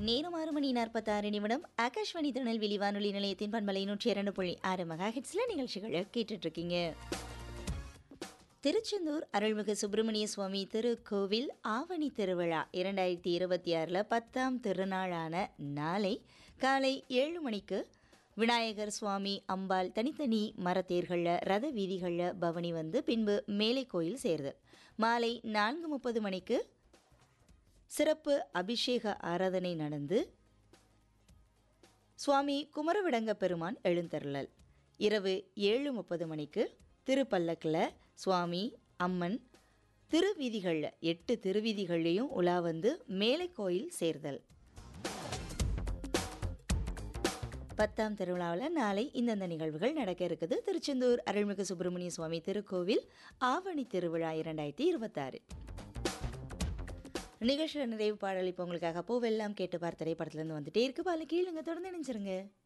நேரம் ஆறு மணி நாற்பத்தாறு நிமிடம் ஆகாஷ்வாணி திருநெல்வேலி வானொலி நிலையத்தின் பண்பலை நூற்றி இரண்டு புள்ளி ஆறு மெகா ஹெட்ஸில் நிகழ்ச்சிகளை கேட்டுட்டு இருக்கீங்க திருச்செந்தூர் அருள்மிகு சுப்பிரமணிய சுவாமி திருக்கோவில் ஆவணி திருவிழா இரண்டாயிரத்தி இருபத்தி ஆறில் பத்தாம் திருநாளான நாளை காலை ஏழு மணிக்கு விநாயகர் சுவாமி அம்பாள் தனித்தனி மரத்தேர்களில் ரத வீதிகளில் பவனி வந்து பின்பு மேலை கோயில் சேருதல் மாலை நான்கு முப்பது மணிக்கு சிறப்பு அபிஷேக ஆராதனை நடந்து சுவாமி குமரவிடங்க பெருமான் எழுந்தருளல் இரவு ஏழு முப்பது மணிக்கு திருப்பல்லக்கில் சுவாமி அம்மன் திருவீதிகளில் எட்டு திருவீதிகள்லையும் உலா வந்து மேலை கோயில் சேர்தல் பத்தாம் திருவிழாவில் நாளை இந்தந்த நிகழ்வுகள் நடக்க இருக்குது திருச்செந்தூர் அருள்மிகு சுப்பிரமணிய சுவாமி திருக்கோவில் ஆவணி திருவிழா இரண்டாயிரத்தி இருபத்தாறு நிகழ்ச்சியில் நிறைவு பாடல் இப்போ உங்களுக்காக பூவெல்லாம் கேட்டு பார்த்த திரைப்படத்துலேருந்து வந்துட்டே இருக்கு பால கீழுங்க தொடர்ந்து நினைச்சிருங்க